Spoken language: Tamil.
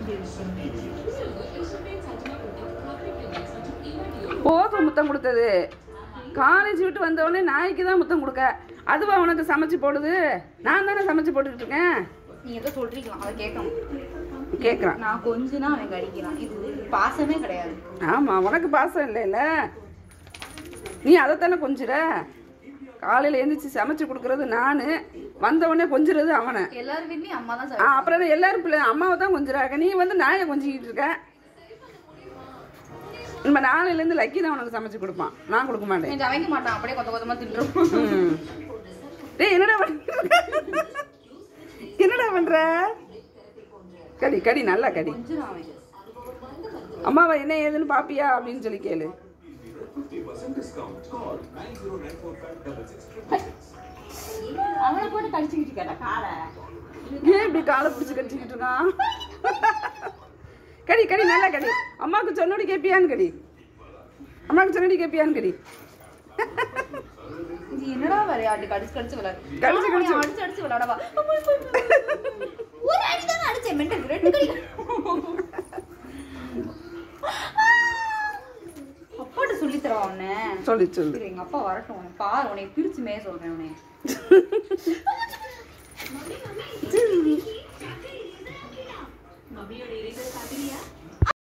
போதும் முத்தம் கொடுத்தது காலேஜ் விட்டு வந்தவொடனே நாய்க்கு தான் முத்தம் கொடுக்க அதுவா உனக்கு சமைச்சு போடுது நான் தானே சமைச்சு போட்டுக்கிட்டு இருக்கேன் நீ ஏதோ சொல்றீங்களா அதை கேட்கணும் கேட்குறான் நான் கொஞ்சனா அவன் கடிக்கிறான் இது பாசமே கிடையாது ஆமாம் உனக்கு பாசம் இல்லைல்ல நீ அதைத்தானே கொஞ்சுற காலையில் எந்திரிச்சு சமைச்சு கொடுக்கறது நான் வந்தவொடனே கொஞ்சுறது அவனை எல்லார் வீட்லயும் அம்மா தான் ஆ சமைப்பாங்க. அப்புறம் என்ன எல்லாரும் பிள்ளை அம்மாவை தான் கொஞ்சுறாங்க நீ வந்து நாயை கொஞ்சிக்கிட்டு இருக்க நம்ம நாளையிலேருந்து லக்கி தான் உனக்கு சமைச்சு கொடுப்பான் நான் கொடுக்க மாட்டேன் நீ சமைக்க மாட்டான் அப்படியே கொத்த கொத்தமா தின்றும் ம். டேய் என்னடா பண்ற என்னடா பண்ற கடி கடி நல்லா கடி கொஞ்சம் அவன் அம்மாவை என்ன ஏதுன்னு பாப்பியா அப்படின்னு சொல்லி கேளு அவனை போட்டு கடிச்சுக்கிட்டு கேட்டா காலை ஏன் இப்படி காலை பிடிச்சி கடிச்சிக்கிட்டு இருக்கான் கடி கடி நல்லா கடி அம்மாவுக்கு சொன்னோடி கேப்பியான்னு கடி அம்மாவுக்கு சொன்னோடி கேப்பியான்னு கடி இது என்னடா விளையாட்டு கடிச்சு கடிச்சு விளையாடு கடிச்சு கடிச்சு. அவனை அடிச்சு அடிச்சு விளையாடவா அம்மா, அம்மா, அம்மா. ஒரு அடி தானே அடிச்சேன் மெண்டல் ரெண்டு கடி அப்பாட்ட சொல்லி தரவா உன்னை சொல்லி சொல்லு சரி, எங்க அப்பா வரட்டும் உன்னை பாரு உன்னை பிரிச்சு மேய சொல்றேன் உன்னை மம்மியோட இறைகள் பாக்குறியா